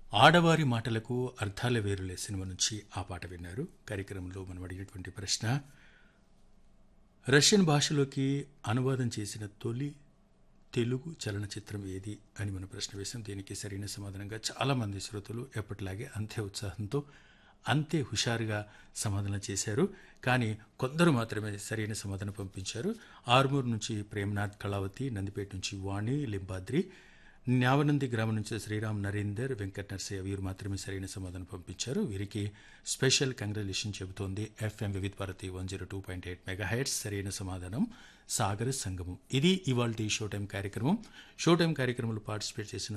ఆడవారి మాటలకు అర్థాల వేరులే సినిమా నుంచి ఆ పాట విన్నారు కార్యక్రమంలో మనం అడిగినటువంటి ప్రశ్న రష్యన్ భాషలోకి అనువాదం చేసిన తొలి తెలుగు చలనచిత్రం ఏది అని మనం ప్రశ్న వేశాం దీనికి సరైన సమాధానంగా చాలామంది శ్రోతలు ఎప్పటిలాగే అంతే ఉత్సాహంతో అంతే హుషారుగా సమాధానం చేశారు కానీ కొందరు మాత్రమే సరైన సమాధానం పంపించారు ఆర్మూర్ నుంచి ప్రేమనాథ్ కళావతి నందిపేట నుంచి వాణి లింబాద్రి న్యావనంది గ్రామం నుంచి శ్రీరామ్ నరేందర్ వెంకట్ నర్సయ్య వీరు మాత్రమే సరైన సమాధానం పంపించారు వీరికి స్పెషల్ కంగ్రాచులేషన్ చెబుతోంది FM Vividh Bharati one zero two point eight mega heads సరైన సమాధానం సాగర సంగమం ఇది ఇవాళ షో టైం కార్యక్రమం షో టైం కార్యక్రమంలో పార్టిసిపేట్ చేసిన